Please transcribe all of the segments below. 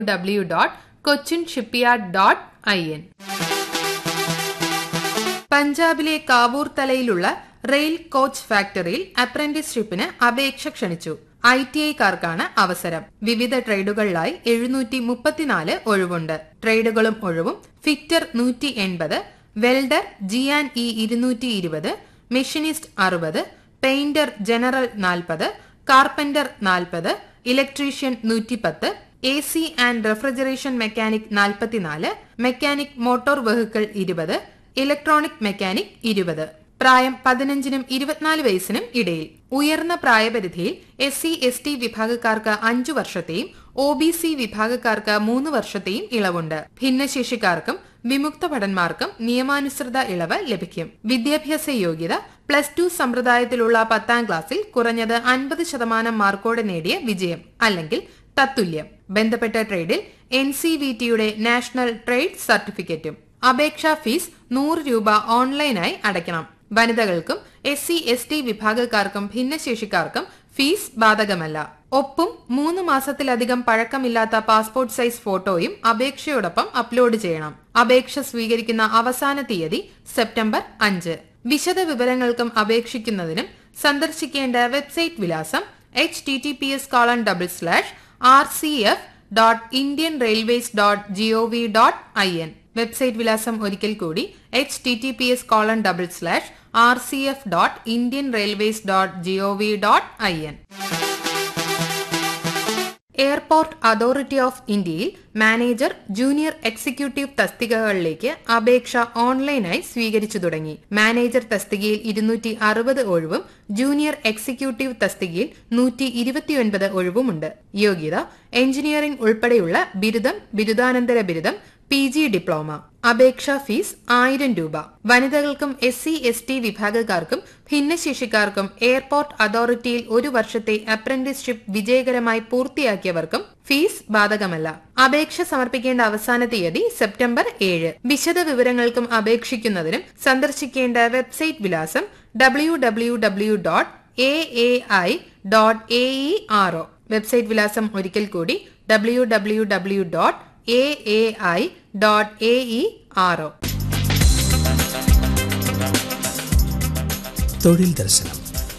W dot Cochin shipyard dot I N പഞ്ചാബിലെ കാവൂർ തലയിലുള്ള rail coach ഫാക്ടറിയിൽ അപ്രന്റീസ്ഷിപ്പിന് അപേക്ഷ ക്ഷണിച്ചു ഐ ടി ഐക്കാർക്കാണ് അവസരം വിവിധ ട്രേഡുകളിലായി എഴുന്നൂറ്റി മുപ്പത്തിനാല് ഒഴിവുണ്ട് ട്രേഡുകളും ഒഴിവും ഫിറ്റർ നൂറ്റി എൺപത് വെൽഡർ ജി ആൻഡ് ഇ ഇരുന്നൂറ്റി ഇരുപത് മെഷീനിസ്റ്റ് അറുപത് പെയിന്റർ ജനറൽ നാൽപ്പത് കാർപ്പന്റർ നാൽപ്പത് ഇലക്ട്രീഷ്യൻ നൂറ്റിപ്പത്ത് A C and refrigeration mechanic നാൽപ്പത്തിനാല് മെക്കാനിക് മോട്ടോർ വെഹിക്കിൾ ഇരുപത് ഇലക്ട്രോണിക് മെക്കാനിക് ഇരുപത് പ്രായം പതിനഞ്ചിനും ഇരുപത്തിനാല് വയസ്സിനും ഇടയിൽ ഉയർന്ന പ്രായപരിധിയിൽ എസ് സി എസ് ടി വിഭാഗക്കാർക്ക് അഞ്ചു വർഷത്തെയും ഒ ബി സി വിഭാഗക്കാർക്ക് മൂന്ന് വർഷത്തെയും ഇളവുണ്ട് ഭിന്നശേഷിക്കാർക്കും വിമുക്ത ഭടന്മാർക്കും നിയമാനുസൃത ഇളവ് ലഭിക്കും വിദ്യാഭ്യാസ യോഗ്യത പ്ലസ് ടു സമ്പ്രദായത്തിലുള്ള പത്താം ക്ലാസ്സിൽ കുറഞ്ഞത് അൻപത് ശതമാനം മാർക്കോടെ നേടിയ വിജയം അല്ലെങ്കിൽ തത്തുല്യം ബന്ധപ്പെട്ട ട്രേഡിൽ എൻ സി വി ടിയുടെ നാഷണൽ ട്രേഡ് സർട്ടിഫിക്കറ്റും അപേക്ഷാ ഫീസ് നൂറ് രൂപ ഓൺലൈനായി അടയ്ക്കണം വനിതകൾക്കും എസ് സി എസ് ടി വിഭാഗക്കാർക്കും ഭിന്നശേഷിക്കാർക്കും ഫീസ് ബാധകമല്ല ഒപ്പും മൂന്ന് മാസത്തിലധികം പഴക്കമില്ലാത്ത പാസ്പോർട്ട് സൈസ് ഫോട്ടോയും അപേക്ഷയോടൊപ്പം അപ്ലോഡ് ചെയ്യണം അപേക്ഷ സ്വീകരിക്കുന്ന അവസാന തീയതി സെപ്റ്റംബർ അഞ്ച് വിശദ വിവരങ്ങൾക്കും അപേക്ഷിക്കുന്നതിനും സന്ദർശിക്കേണ്ട വെബ്സൈറ്റ് വിലാസം H T T P S colon double slash R C F dot Indian railways dot G O V dot I N website വിലാസം ഒരിക്കൽ കൂടി H T T P S colon double slash R C F dot Indian railways dot G O V dot I N airport authority of ഇന്ത്യയിൽ manager junior executive തസ്തികകളിലേക്ക് അപേക്ഷ ഓൺലൈനായി സ്വീകരിച്ചു തുടങ്ങി manager തസ്തികയിൽ ഇരുന്നൂറ്റി അറുപത് ഒഴിവും ജൂനിയർ എക്സിക്യൂട്ടീവ് തസ്തികയിൽ നൂറ്റി ഇരുപത്തിയൊൻപത് ഒഴിവുമുണ്ട് യോഗ്യത എഞ്ചിനീയറിംഗ് ഉൾപ്പെടെയുള്ള ബിരുദം ബിരുദാനന്തര ബിരുദം പി ജി ഡിപ്ലോമ അപേക്ഷാ ഫീസ് ആയിരം രൂപ വനിതകൾക്കും എസ് സി എസ് ടി വിഭാഗക്കാർക്കും ഭിന്നശേഷിക്കാർക്കും എയർപോർട്ട് അതോറിറ്റിയിൽ ഒരു വർഷത്തെ അപ്രന്റീസ്ഷിപ്പ് വിജയകരമായി പൂർത്തിയാക്കിയവർക്കും ഫീസ് ബാധകമല്ല അപേക്ഷ സമർപ്പിക്കേണ്ട അവസാന തീയതി സെപ്റ്റംബർ ഏഴ് വിശദ വിവരങ്ങൾക്കും അപേക്ഷിക്കുന്നതിനും സന്ദർശിക്കേണ്ട വെബ്സൈറ്റ് വിലാസം W W W dot A A I dot A E R O website വിലാസം ഒരിക്കൽ കൂടി W W W dot A A I dot A E R O തൊഴിൽ ദർശനം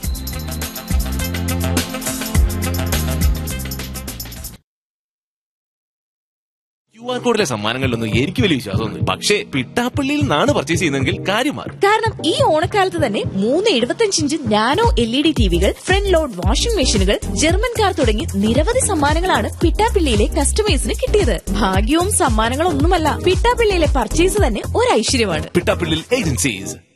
ക്യു ആർ കോഡിലെ സമ്മാനങ്ങളിലൊന്നും എനിക്ക് വലിയ വിശ്വാസമൊന്നും പക്ഷേ പിട്ടാപ്പള്ളിയിൽ നിന്നാണ് പർച്ചേസ് ചെയ്യുന്നതെങ്കിൽ കാര്യം മാറും കാരണം ഈ ഓണക്കാലത്ത് തന്നെ മൂന്ന് എഴുപത്തഞ്ച് inch nano L E D ടിവികൾ ഫ്രണ്ട് ലോഡ് വാഷിംഗ് മെഷീനുകൾ ജർമ്മൻ കാർ തുടങ്ങി നിരവധി സമ്മാനങ്ങളാണ് പിട്ടാപ്പിള്ളിയിലെ കസ്റ്റമേഴ്സിന് കിട്ടിയത് ഭാഗ്യവും സമ്മാനങ്ങളൊന്നുമല്ല പിട്ടാപ്പിള്ളിയിലെ പർച്ചേസ് തന്നെ ഒരു ഐശ്വര്യമാണ് പിട്ടാപ്പള്ളിയിൽ ഏജൻസീസ്